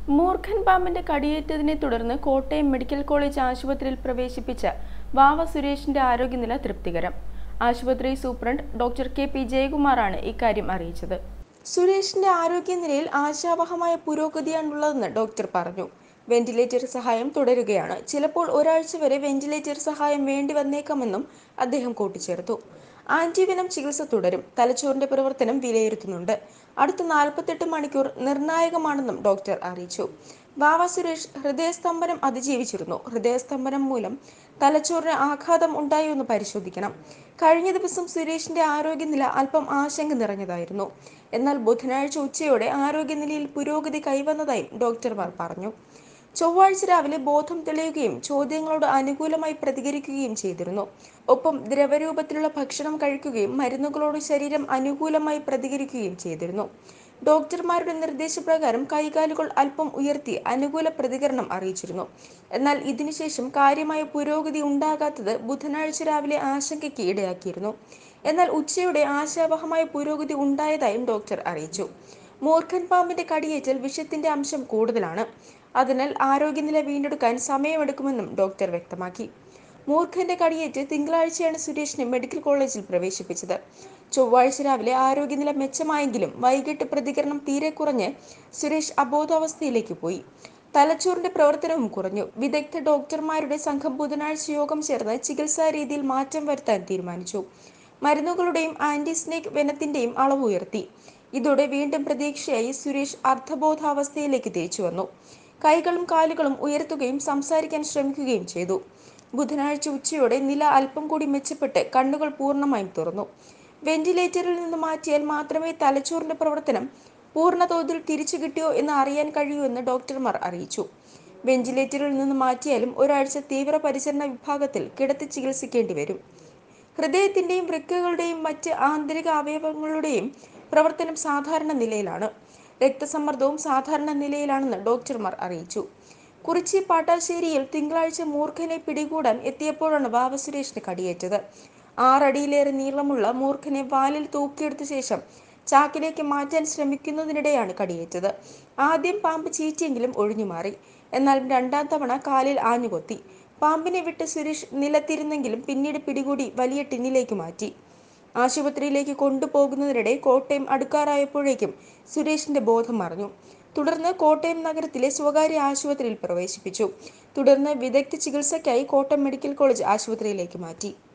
മൂർഖൻ പാമ്പിന്റെ കടിയേറ്റതിനെ തുടർന്ന് കോട്ടയം മെഡിക്കൽ കോളേജ് ആശുപത്രിയിൽ പ്രവേശിപ്പിച്ച വാവ സുരേഷിന്റെ ആരോഗ്യനില തൃപ്തികരം ആശുപത്രി സൂപ്രണ്ട് ഡോക്ടർ കെ പി ജയകുമാറാണ് ഇക്കാര്യം അറിയിച്ചത് സുരേഷിന്റെ ആരോഗ്യനിലയിൽ ആശാവഹമായ പുരോഗതിയാണുള്ളതെന്ന് ഡോക്ടർ പറഞ്ഞു വെന്റിലേറ്റർ സഹായം തുടരുകയാണ് ചിലപ്പോൾ ഒരാഴ്ച വരെ വെന്റിലേറ്റർ സഹായം വേണ്ടി വന്നേക്കാമെന്നും അദ്ദേഹം കൂട്ടിച്ചേർത്തു ആന്റിവെനം ചികിത്സ തുടരും തലച്ചോറിന്റെ പ്രവർത്തനം വിലയിരുത്തുന്നുണ്ട് അടുത്ത നാൽപ്പത്തെട്ട് മണിക്കൂർ നിർണായകമാണെന്നും ഡോക്ടർ അറിയിച്ചു വാവ സുരേഷ് ഹൃദയസ്തംഭനം അതിജീവിച്ചിരുന്നു ഹൃദയസ്തംഭനം മൂലം തലച്ചോറിന് ആഘാതം ഉണ്ടായോ എന്ന് പരിശോധിക്കണം കഴിഞ്ഞ ദിവസം സുരേഷിന്റെ ആരോഗ്യനില അല്പം ആശങ്ക നിറഞ്ഞതായിരുന്നു എന്നാൽ ബുധനാഴ്ച ഉച്ചയോടെ ആരോഗ്യനിലയിൽ പുരോഗതി കൈവന്നതായും ഡോക്ടർമാർ പറഞ്ഞു ചൊവ്വാഴ്ച രാവിലെ ബോധം തെളിയുകയും ചോദ്യങ്ങളോട് അനുകൂലമായി പ്രതികരിക്കുകയും ചെയ്തിരുന്നു ഒപ്പം ദ്രവരൂപത്തിലുള്ള ഭക്ഷണം കഴിക്കുകയും മരുന്നുകളോട് ശരീരം അനുകൂലമായി പ്രതികരിക്കുകയും ചെയ്തിരുന്നു ഡോക്ടർമാരുടെ നിർദ്ദേശപ്രകാരം കൈകാലുകൾ അല്പം ഉയർത്തി അനുകൂല പ്രതികരണം അറിയിച്ചിരുന്നു എന്നാൽ ഇതിനുശേഷം കാര്യമായ പുരോഗതി ഉണ്ടാകാത്തത് ബുധനാഴ്ച രാവിലെ ആശങ്കയ്ക്ക് ഇടയാക്കിയിരുന്നു എന്നാൽ ഉച്ചയോടെ ആശാവഹമായ പുരോഗതി ഉണ്ടായതായും ഡോക്ടർ അറിയിച്ചു മൂർഖൻ പാമ്പിന്റെ കടിയേറ്റൽ വിഷത്തിന്റെ അംശം കൂടുതലാണ് അതിനാൽ ആരോഗ്യനില വീണ്ടെടുക്കാൻ സമയമെടുക്കുമെന്നും ഡോക്ടർ വ്യക്തമാക്കി മൂർഖന്റെ കടിയേറ്റ് തിങ്കളാഴ്ചയാണ് സുരേഷിനെ മെഡിക്കൽ കോളേജിൽ പ്രവേശിപ്പിച്ചത് ചൊവ്വാഴ്ച രാവിലെ ആരോഗ്യനില മെച്ചമായെങ്കിലും വൈകിട്ട് പ്രതികരണം തീരെ കുറഞ്ഞ് സുരേഷ് അബോധാവസ്ഥയിലേക്ക് പോയി തലച്ചോറിന്റെ പ്രവർത്തനവും കുറഞ്ഞു വിദഗ്ധ ഡോക്ടർമാരുടെ സംഘം ബുധനാഴ്ച യോഗം ചേർന്ന് ചികിത്സാ രീതിയിൽ മാറ്റം വരുത്താൻ തീരുമാനിച്ചു മരുന്നുകളുടെയും ആന്റി സ്നേക് വെനത്തിന്റെയും അളവ് ഉയർത്തി ഇതോടെ വീണ്ടും പ്രതീക്ഷയായി സുരേഷ് അർദ്ധബോധാവസ്ഥയിലേക്ക് തിരിച്ചു വന്നു കൈകളും കാലുകളും ഉയർത്തുകയും സംസാരിക്കാൻ ശ്രമിക്കുകയും ചെയ്തു ബുധനാഴ്ച ഉച്ചയോടെ നില അല്പം കൂടി മെച്ചപ്പെട്ട് കണ്ണുകൾ പൂർണ്ണമായും തുറന്നു വെന്റിലേറ്ററിൽ നിന്ന് മാറ്റിയാൽ മാത്രമേ തലച്ചോറിന്റെ പ്രവർത്തനം പൂർണ്ണ തോതിൽ തിരിച്ചു കിട്ടിയോ എന്ന് അറിയാൻ കഴിയൂ എന്ന് ഡോക്ടർമാർ അറിയിച്ചു വെന്റിലേറ്ററിൽ നിന്ന് മാറ്റിയാലും ഒരാഴ്ച തീവ്ര പരിചരണ വിഭാഗത്തിൽ കിടത്തി ചികിത്സിക്കേണ്ടി വരും ഹൃദയത്തിന്റെയും വൃക്കകളുടെയും മറ്റ് ആന്തരിക അവയവങ്ങളുടെയും പ്രവർത്തനം സാധാരണ നിലയിലാണ് രക്തസമ്മർദ്ദവും സാധാരണ നിലയിലാണെന്ന് ഡോക്ടർമാർ അറിയിച്ചു കുറിച്ചി പാട്ടാശ്ശേരിയിൽ തിങ്കളാഴ്ച മൂർഖനെ പിടികൂടാൻ എത്തിയപ്പോഴാണ് ബാബ സുരേഷിന് കടിയേറ്റത് ആറടിയിലേറെ നീളമുള്ള മൂർഖനെ വാലിൽ തൂക്കിയെടുത്ത ശേഷം ചാക്കിലേക്ക് മാറ്റാൻ ശ്രമിക്കുന്നതിനിടെയാണ് കടിയേറ്റത് ആദ്യം പാമ്പ് ചീറ്റിയെങ്കിലും ഒഴിഞ്ഞുമാറി എന്നാൽ രണ്ടാം തവണ കാലിൽ ആഞ്ഞുകൊത്തി പാമ്പിനെ വിട്ട് സുരേഷ് നിലത്തിരുന്നെങ്കിലും പിന്നീട് പിടികൂടി വലിയ ടിന്നിലേക്ക് മാറ്റി ആശുപത്രിയിലേക്ക് കൊണ്ടുപോകുന്നതിനിടെ കോട്ടയം അടുക്കാറായപ്പോഴേക്കും സുരേഷിന്റെ ബോധം മറഞ്ഞു തുടർന്ന് കോട്ടയം നഗരത്തിലെ സ്വകാര്യ ആശുപത്രിയിൽ പ്രവേശിപ്പിച്ചു തുടർന്ന് വിദഗ്ധ ചികിത്സയ്ക്കായി കോട്ടയം മെഡിക്കൽ കോളേജ് ആശുപത്രിയിലേക്ക് മാറ്റി